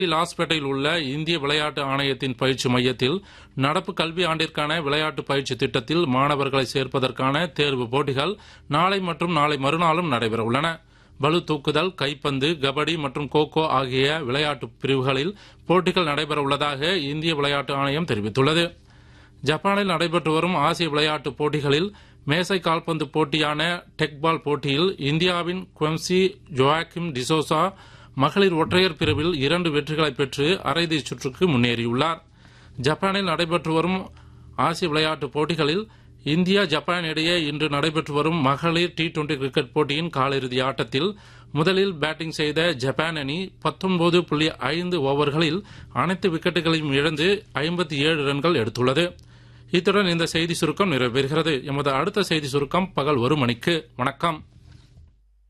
லாஸ்பேட்டையில் உள்ள இந்திய விளையாட்டு ஆணையத்தின் பயிற்சி மையத்தில் நடப்பு கல்வி ஆண்டிற்கான விளையாட்டு பயிற்சி திட்டத்தில் மாணவர்களை சேர்ப்பதற்கான தேர்வு போட்டிகள் நாளை மற்றும் நாளை மறுநாளும் நடைபெற உள்ளன பளு தூக்குதல் கைப்பந்து கபடி மற்றும் கோகோ ஆகிய விளையாட்டு பிரிவுகளில் போட்டிகள் நடைபெற உள்ளதாக இந்திய விளையாட்டு ஆணையம் தெரிவித்துள்ளது ஜப்பானில் நடைபெற்று வரும் ஆசிய விளையாட்டுப் போட்டிகளில் மேசை கால்பந்து போட்டியான டெக்பால் போட்டியில் இந்தியாவின் குவம்சி ஜோயாக்கிம் டிசோசா மகளிர் ஒற்றையர் பிரிவில் இரண்டு வெற்றிகளை பெற்று அரையிறுதிச் சுற்றுக்கு முன்னேறியுள்ளார் ஜப்பானில் நடைபெற்று வரும் ஆசிய விளையாட்டுப் போட்டிகளில் இந்தியா ஜப்பான் இடையே இன்று நடைபெற்று வரும் மகளிர் டி டுவெண்டி கிரிக்கெட் போட்டியின் காலிறுதி ஆட்டத்தில் முதலில் பேட்டிங் செய்த ஜப்பான் அணி பத்தொன்பது புள்ளி ஐந்து ஓவர்களில் அனைத்து விக்கெட்டுகளையும் இழந்து ஐம்பத்தி ஏழு ரன்கள் எடுத்துள்ளது இத்துடன் இந்த செய்தி சுருக்கம் நிறைவு பெறுகிறது எமது அடுத்த செய்தி சுருக்கம் பகல் ஒரு மணிக்கு வணக்கம்